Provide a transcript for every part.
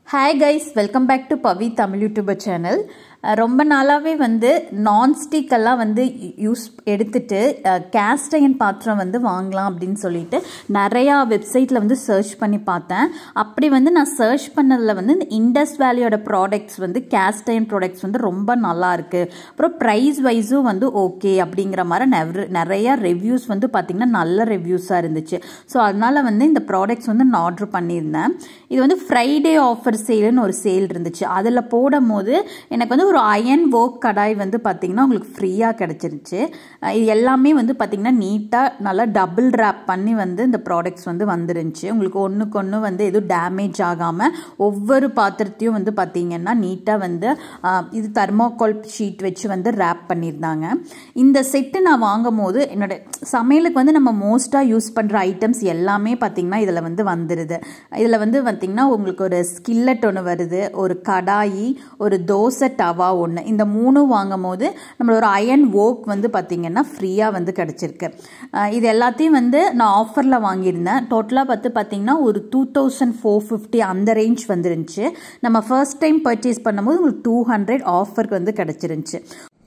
hi guys welcome back to Pavi Tamil YouTuber channel ரொம்ப நாளாகவே வந்து நான்ஸ்டிக் எல்லாம் வந்து யூஸ் எடுத்துட்டு கேஸ்ட் அயன் பாத்திரம் வந்து வாங்கலாம் அப்படின்னு சொல்லிட்டு நிறையா வெப்சைட்டில் வந்து சர்ச் பண்ணி பார்த்தேன் அப்படி வந்து நான் சர்ச் பண்ணதில் வந்து இந்த இண்டஸ் வேலியோட ப்ராடக்ட்ஸ் வந்து கேஸ்ட் அயன் ப்ராடக்ட்ஸ் வந்து ரொம்ப நல்லா இருக்கு அப்புறம் ப்ரைஸ் வைஸும் வந்து ஓகே அப்படிங்கிற மாதிரி நெவ் நிறையா ரிவ்யூஸ் வந்து பார்த்திங்கன்னா நல்ல ரிவ்யூஸாக இருந்துச்சு ஸோ அதனால் வந்து இந்த ப்ராடக்ட்ஸ் வந்து நான் ஆர்டர் பண்ணியிருந்தேன் இது வந்து ஃப்ரைடே ஆஃபர் சேல்னு ஒரு சேல் இருந்துச்சு அதில் போடும் போது எனக்கு வந்து ஒரு அயன் ஒர்க் கடாய் வந்து பார்த்திங்கன்னா உங்களுக்கு ஃப்ரீயாக கிடச்சிருச்சு இது எல்லாமே வந்து பார்த்திங்கன்னா நீட்டாக நல்லா டபுள் ரேப் பண்ணி வந்து இந்த ப்ராடக்ட்ஸ் வந்து வந்துருந்துச்சு உங்களுக்கு ஒன்றுக்கு ஒன்று வந்து எதுவும் டேமேஜ் ஆகாமல் ஒவ்வொரு பாத்திரத்தையும் வந்து பார்த்திங்கன்னா நீட்டாக வந்து இது தர்மாக்கோல் ஷீட் வச்சு வந்து ரேப் பண்ணியிருந்தாங்க இந்த செட்டு நான் வாங்கும் போது என்னோட சமையலுக்கு வந்து நம்ம மோஸ்ட்டாக யூஸ் பண்ணுற ஐட்டம்ஸ் எல்லாமே பார்த்திங்கன்னா இதில் வந்து வந்துடுது இதில் வந்து பார்த்திங்கன்னா உங்களுக்கு ஒரு ஸ்கில்லட் ஒன்று வருது ஒரு கடாயி ஒரு தோசை டவா ஒன்று இந்த மூணும் வாங்கும் போது நம்மளோட ஒரு அயன் ஓக் வந்து பார்த்திங்கன்னா ஃப்ரீயாக வந்து கிடச்சிருக்கு இது எல்லாத்தையும் வந்து நான் ஆஃபரில் வாங்கியிருந்தேன் டோட்டலாக பார்த்து பார்த்திங்கன்னா ஒரு டூ தௌசண்ட் ஃபோர் ஃபிஃப்டி அந்த ரேஞ்ச் வந்துருந்துச்சு நம்ம ஃபர்ஸ்ட் டைம் பர்ச்சேஸ் பண்ணும்போது உங்களுக்கு டூ ஹண்ட்ரட் ஆஃபருக்கு வந்து கிடச்சிருந்துச்சு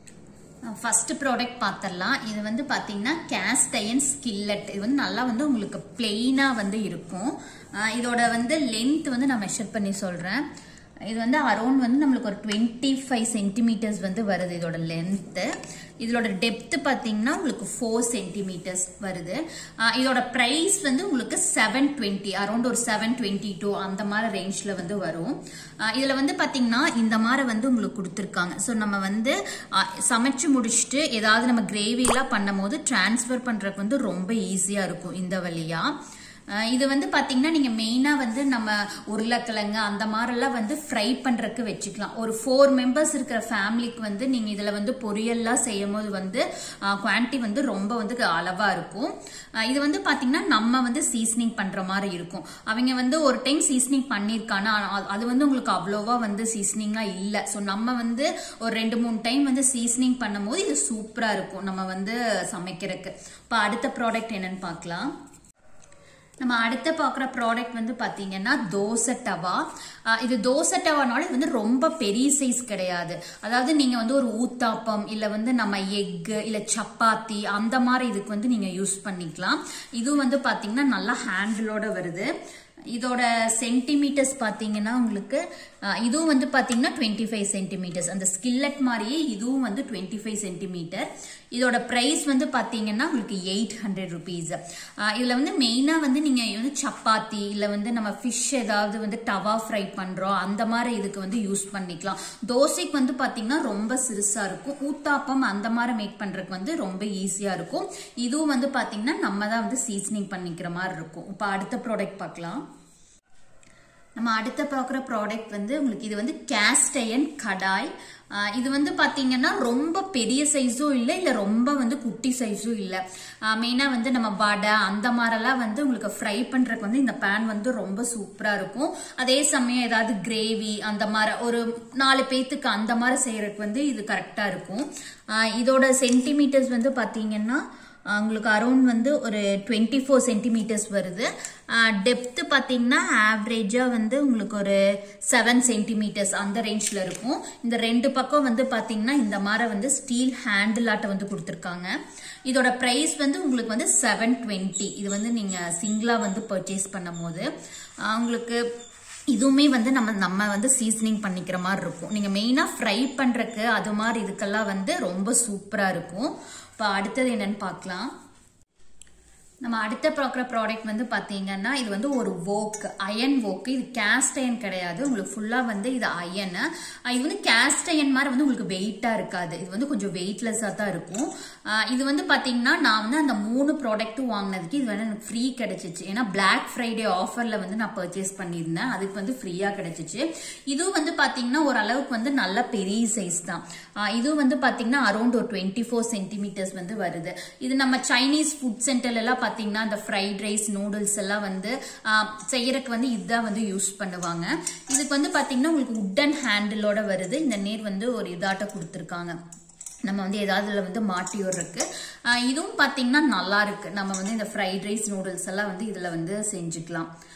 ஃபர்ஸ்ட் ப்ராடக்ட் பார்த்துடலாம் இது வந்து பார்த்தீங்கன்னா கேஸ்ட் அயன் ஸ்கில்லட் இது வந்து நல்லா வந்து உங்களுக்கு பிளெயினாக வந்து இருக்கும் இதோட வந்து லென்த் வந்து நான் மெஷர் பண்ணி சொல்கிறேன் இது வந்து அரௌண்ட் வந்து நம்மளுக்கு ஒரு டுவெண்ட்டி ஃபைவ் சென்டிமீட்டர்ஸ் வந்து வருது இதோட லென்த்து இதோட டெப்த் பார்த்தீங்கன்னா உங்களுக்கு ஃபோர் சென்டிமீட்டர்ஸ் வருது இதோட ப்ரைஸ் வந்து உங்களுக்கு செவன் டுவெண்ட்டி அரௌண்ட் ஒரு செவன் டுவெண்ட்டி டூ அந்த மாதிரி ரேஞ்சில் வந்து வரும் இதில் வந்து பார்த்தீங்கன்னா இந்த மாதிரி வந்து உங்களுக்கு கொடுத்துருக்காங்க ஸோ நம்ம வந்து சமைச்சு முடிச்சுட்டு ஏதாவது நம்ம கிரேவிலாம் பண்ணும் போது டிரான்ஸ்ஃபர் பண்ணுறதுக்கு வந்து ரொம்ப ஈஸியாக இருக்கும் இந்த வழியாக இது வந்து பாத்தீங்கன்னா நீங்க மெயினா வந்து நம்ம உருளைக்கிழங்கு அந்த மாதிரிலாம் வந்து ஃப்ரை பண்றதுக்கு வச்சுக்கலாம் ஒரு ஃபோர் மெம்பர்ஸ் இருக்கிற ஃபேமிலிக்கு வந்து நீங்க இதுல வந்து பொரியல்லாம் செய்யும் போது வந்து குவான்டிட்டி வந்து ரொம்ப வந்து அளவா இருக்கும் இது வந்து பாத்தீங்கன்னா நம்ம வந்து சீசனிங் பண்ற மாதிரி இருக்கும் அவங்க வந்து ஒரு டைம் சீசனிங் பண்ணிருக்கானா அது வந்து உங்களுக்கு அவ்வளோவா வந்து சீசனிங்கா இல்ல ஸோ நம்ம வந்து ஒரு ரெண்டு மூணு டைம் வந்து சீசனிங் பண்ணும் போது இது சூப்பரா இருக்கும் நம்ம வந்து சமைக்கிறதுக்கு இப்போ அடுத்த ப்ராடக்ட் என்னன்னு பார்க்கலாம் நம்ம அடுத்து பார்க்குற ப்ராடக்ட் வந்து பார்த்தீங்கன்னா தோசை டவா இது தோசை டவானால இது வந்து ரொம்ப பெரிய சைஸ் கிடையாது அதாவது நீங்கள் வந்து ஒரு ஊத்தாப்பம் இல்லை வந்து நம்ம எக்கு இல்லை சப்பாத்தி அந்த மாதிரி இதுக்கு வந்து நீங்கள் யூஸ் பண்ணிக்கலாம் இதுவும் வந்து பார்த்தீங்கன்னா நல்லா ஹேண்டிலோட வருது இதோட சென்டிமீட்டர்ஸ் பார்த்தீங்கன்னா உங்களுக்கு இதுவும் வந்து பார்த்தீங்கன்னா டுவெண்ட்டி ஃபைவ் சென்டிமீட்டர்ஸ் அந்த ஸ்கில்லட் மாதிரியே இதுவும் வந்து டுவெண்ட்டி ஃபைவ் சென்டிமீட்டர் இதோட ப்ரைஸ் வந்து பார்த்தீங்கன்னா உங்களுக்கு எயிட் ஹண்ட்ரட் ருபீஸ் இதில் வந்து மெயினாக வந்து நீங்கள் வந்து சப்பாத்தி இல்லை வந்து நம்ம ஃபிஷ் ஏதாவது வந்து டவா ஃப்ரை பண்ணுறோம் அந்த மாதிரி இதுக்கு வந்து யூஸ் பண்ணிக்கலாம் தோசைக்கு வந்து பார்த்தீங்கன்னா ரொம்ப சிறுசாக இருக்கும் ஊத்தாப்பம் அந்த மாதிரி மேக் பண்ணுறதுக்கு வந்து ரொம்ப ஈஸியாக இருக்கும் இதுவும் வந்து பார்த்தீங்கன்னா நம்ம தான் வந்து சீசனிங் பண்ணிக்கிற மாதிரி இருக்கும் இப்போ அடுத்த ப்ராடக்ட் பார்க்கலாம் நம்ம அடுத்த பார்க்குற ப்ராடக்ட் வந்து உங்களுக்கு இது வந்து கேஸ்ட் அயன் கடாய் இது வந்து பார்த்தீங்கன்னா ரொம்ப பெரிய சைஸும் இல்லை இல்லை ரொம்ப வந்து குட்டி சைஸும் இல்லை மெயினாக வந்து நம்ம வடை அந்த மாதிரிலாம் வந்து உங்களுக்கு ஃப்ரை பண்ணுறதுக்கு வந்து இந்த பேன் வந்து ரொம்ப சூப்பராக இருக்கும் அதே சமயம் ஏதாவது கிரேவி அந்த மாதிரி ஒரு நாலு பேத்துக்கு அந்த மாதிரி செய்யறதுக்கு வந்து இது கரெக்டாக இருக்கும் இதோட சென்டிமீட்டர்ஸ் வந்து பார்த்தீங்கன்னா உங்களுக்கு அரௌண்ட் வந்து ஒரு டுவெண்ட்டி ஃபோர் சென்டிமீட்டர்ஸ் வருது டெப்த்து பார்த்தீங்கன்னா ஆவரேஜாக வந்து உங்களுக்கு ஒரு செவன் சென்டிமீட்டர்ஸ் அந்த ரேஞ்சில் இருக்கும் இந்த ரெண்டு பக்கம் வந்து பார்த்தீங்கன்னா இந்த மாதிரி வந்து ஸ்டீல் ஹேண்டில் ஆட்டை வந்து கொடுத்துருக்காங்க இதோட ப்ரைஸ் வந்து உங்களுக்கு வந்து செவன் டுவெண்ட்டி இது வந்து நீங்கள் சிங்கிளாக வந்து பர்ச்சேஸ் பண்ணும் போது உங்களுக்கு இதுவுமே வந்து நம்ம நம்ம வந்து சீசனிங் பண்ணிக்கிற மாதிரி இருக்கும் நீங்கள் மெயினாக ஃப்ரை பண்ணுறக்கு அது மாதிரி இதுக்கெல்லாம் வந்து ரொம்ப சூப்பராக இருக்கும் இப்போ அடுத்தது என்னன்னு பார்க்கலாம் நம்ம அடுத்த பார்க்குற ப்ராடக்ட் வந்து பார்த்தீங்கன்னா இது வந்து ஒரு வோக் அயன் வோக்கு இது கேஸ்ட் அயன் கிடையாது உங்களுக்கு ஃபுல்லாக வந்து இது அயன் இது வந்து கேஸ்ட் அயன் மாதிரி வந்து உங்களுக்கு வெயிட்டாக இருக்காது இது வந்து கொஞ்சம் வெயிட்லெஸ்ஸாக தான் இருக்கும் இது வந்து பார்த்தீங்கன்னா நான் வந்து அந்த மூணு ப்ராடக்ட்டும் வாங்கினதுக்கு இது வந்து எனக்கு ஃப்ரீ கிடைச்சிச்சு ஏன்னா பிளாக் ஃப்ரைடே ஆஃபரில் வந்து நான் பர்ச்சேஸ் பண்ணியிருந்தேன் அதுக்கு வந்து ஃப்ரீயாக கிடைச்சிச்சு இதுவும் வந்து பார்த்தீங்கன்னா ஓரளவுக்கு வந்து நல்ல பெரிய சைஸ் தான் இதுவும் வந்து பார்த்தீங்கன்னா அரௌண்ட் ஒரு டுவெண்ட்டி ஃபோர் சென்டிமீட்டர்ஸ் வந்து வருது இது நம்ம சைனீஸ் ஃபுட் சென்டர்லாம் பார்த்தீங்கன்னா அந்த ஃப்ரைட் ரைஸ் நூடுல்ஸ் எல்லாம் வந்து செய்யறதுக்கு வந்து இதுதான் வந்து யூஸ் பண்ணுவாங்க இதுக்கு வந்து பார்த்தீங்கன்னா உங்களுக்கு உட்டன் ஹேண்டிலோட வருது இந்த நேர் வந்து ஒரு இதாட்ட கொடுத்துருக்காங்க நம்ம வந்து ஏதாவது வந்து மாட்டி விடுறதுக்கு இதுவும் பார்த்தீங்கன்னா நல்லா இருக்கு நம்ம வந்து இந்த ஃப்ரைட் ரைஸ் நூடுல்ஸ் எல்லாம் வந்து இதில் வந்து செஞ்சுக்கலாம்